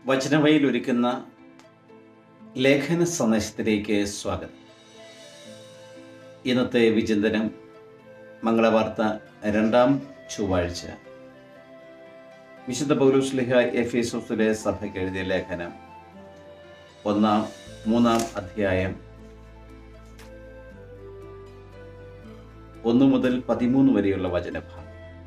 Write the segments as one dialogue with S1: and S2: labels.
S1: വചനവയിൽ ഒരുക്കുന്ന ലേഖന സന്ദേശത്തിലേക്ക് സ്വാഗതം ഇന്നത്തെ വിചിന്തനം മംഗളവാർത്ത രണ്ടാം ചൊവ്വാഴ്ച വിശുദ്ധ പൗരുസ്ലിഹ എഫ് എസോസിലെ സഭയ്ക്ക് എഴുതിയ ലേഖനം ഒന്നാം മൂന്നാം അധ്യായം ഒന്ന് മുതൽ പതിമൂന്ന് വരെയുള്ള വചനഭാഗം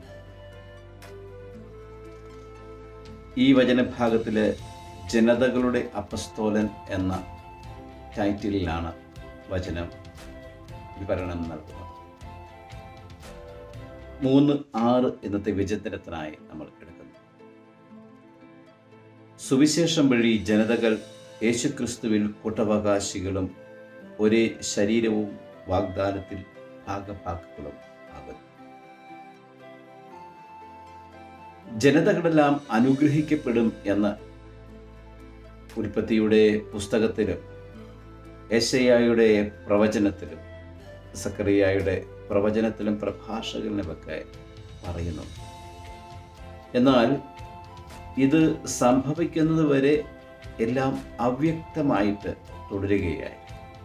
S1: ഈ വചനഭാഗത്തില് ജനതകളുടെ അപ്പസ്തോലൻ എന്ന ടൈറ്റിലിലാണ് വചനം വിവരണം നൽകുന്നത് മൂന്ന് ആറ് ഇന്നത്തെ വിചിന്തനത്തിനായി നമ്മൾ എടുക്കുന്നു സുവിശേഷം വഴി ജനതകൾ യേശുക്രിസ്തുവിൽ കൂട്ടവകാശികളും ഒരേ ശരീരവും വാഗ്ദാനത്തിൽ ഭാഗഭാക്കുകളും ആകുന്നു ജനതകളെല്ലാം അനുഗ്രഹിക്കപ്പെടും എന്ന് ഉൽപ്പത്തിയുടെ പുസ്തകത്തിലും യശയായുടെ പ്രവചനത്തിലും സക്കറിയായുടെ പ്രവചനത്തിലും പ്രഭാഷകനിലുമൊക്കെ പറയുന്നു എന്നാൽ ഇത് സംഭവിക്കുന്നത് വരെ എല്ലാം അവ്യക്തമായിട്ട് തുടരുകയായി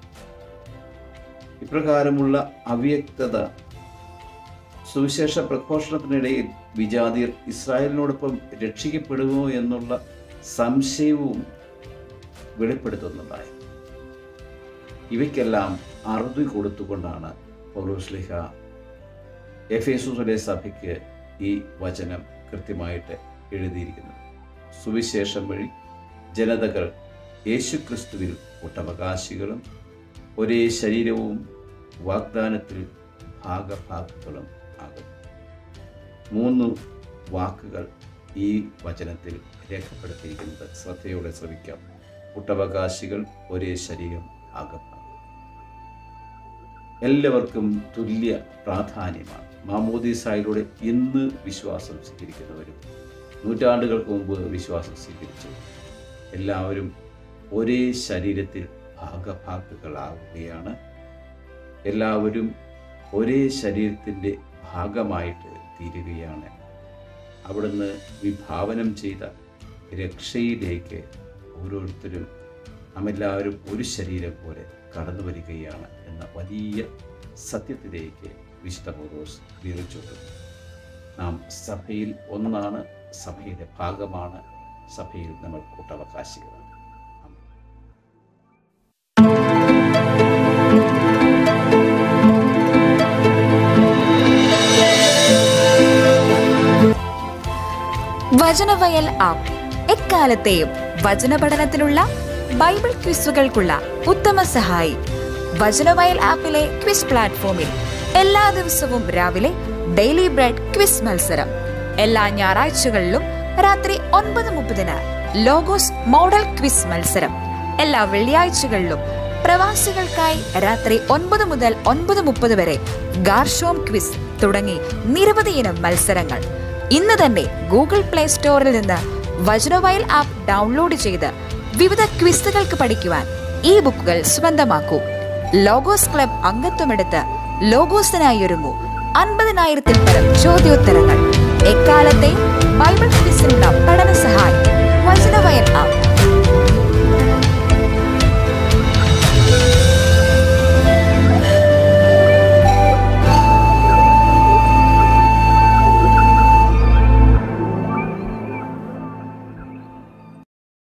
S1: ഇപ്രകാരമുള്ള അവ്യക്തത സുവിശേഷ പ്രഘോഷണത്തിനിടയിൽ വിജാതിർ ഇസ്രായേലിനോടൊപ്പം രക്ഷിക്കപ്പെടുമോ എന്നുള്ള സംശയവും വെളിപ്പെടുത്തുന്നതായി ഇവയ്ക്കെല്ലാം അറുതി കൊടുത്തുകൊണ്ടാണ് പൗലോസ്ലിഹ എഫേസുസിലെ സഭയ്ക്ക് ഈ വചനം കൃത്യമായിട്ട് എഴുതിയിരിക്കുന്നത് സുവിശേഷം വഴി ജനതകൾ യേശുക്രിസ്തുവിൽ ഒട്ടവകാശികളും ഒരേ ശരീരവും വാഗ്ദാനത്തിൽ ഭാഗഭാഗങ്ങളും ആകും മൂന്ന് വാക്കുകൾ ഈ വചനത്തിൽ രേഖപ്പെടുത്തിയിരിക്കുന്നത് ശ്രദ്ധയോടെ ശ്രമിക്കാം കുട്ടവകാശികൾ ഒരേ ശരീരം ഭാഗഭാഗം എല്ലാവർക്കും തുല്യ പ്രാധാന്യമാണ് മാമോദീസായിലൂടെ ഇന്ന് വിശ്വാസം സ്വീകരിക്കുന്നവരും നൂറ്റാണ്ടുകൾക്ക് മുമ്പ് വിശ്വാസം സ്വീകരിച്ചു എല്ലാവരും ഒരേ ശരീരത്തിൽ ഭാഗഭാഗുകളാവുകയാണ് എല്ലാവരും ഒരേ ശരീരത്തിൻ്റെ ഭാഗമായിട്ട് തീരുകയാണ് അവിടുന്ന് വിഭാവനം ചെയ്ത രക്ഷയിലേക്ക് ഓരോരുത്തരും നാമെല്ലാവരും ഒരു ശരീരം പോലെ കടന്നു വരികയാണ് എന്ന വലിയ സത്യത്തിലേക്ക് വിശുദ്ധ പൗലോസ് വിവരിച്ചുകൊണ്ടു നാം സഭയിൽ ഒന്നാണ് സഭയുടെ ഭാഗമാണ് സഭയിൽ നമ്മൾ കൂട്ടവകാശികളാണ്
S2: വചനവയൽ ആപ്പ് എക്കാലത്തെയും വചന പഠനത്തിനുള്ള ബൈബിൾ ക്വിസുകൾക്കുള്ള ഉത്തമ സഹായി വചനവയൽ ആപ്പിലെ ക്വിസ് പ്ലാറ്റ്ഫോമിൽ എല്ലാ ദിവസവും രാവിലെ ഡെയിലി ബ്രെഡ് ക്വിസ് മത്സരം എല്ലാ ഞായറാഴ്ചകളിലും രാത്രി ഒൻപത് മുപ്പതിന് ലോഗോസ് മോഡൽ ക്വിസ് മത്സരം എല്ലാ വെള്ളിയാഴ്ചകളിലും പ്രവാസികൾക്കായി രാത്രി ഒൻപത് മുതൽ ഒൻപത് മുപ്പത് വരെ ഗാർഷോം ക്വിസ് തുടങ്ങി നിരവധി ഇനം മത്സരങ്ങൾ ഇന്ന് തന്നെ ഗൂഗിൾ പ്ലേ സ്റ്റോറിൽ നിന്ന് വജ്രവയൽ ആപ്പ് ഡൗൺലോഡ് ചെയ്ത് വിവിധ ക്വിസുകൾക്ക് പഠിക്കുവാൻ ഈ ബുക്കുകൾ സ്വന്തമാക്കൂ ലോഗോസ് ക്ലബ് അംഗത്വമെടുത്ത് ലോഗോസിനായി ഒരുങ്ങൂ അൻപതിനായിരത്തിൽ പരം ചോദ്യോത്തരങ്ങൾ എക്കാലത്തെ ബൈബിൾ ക്വിസിനുള്ള പഠന സഹായം വചനവയൽ ആപ്പ്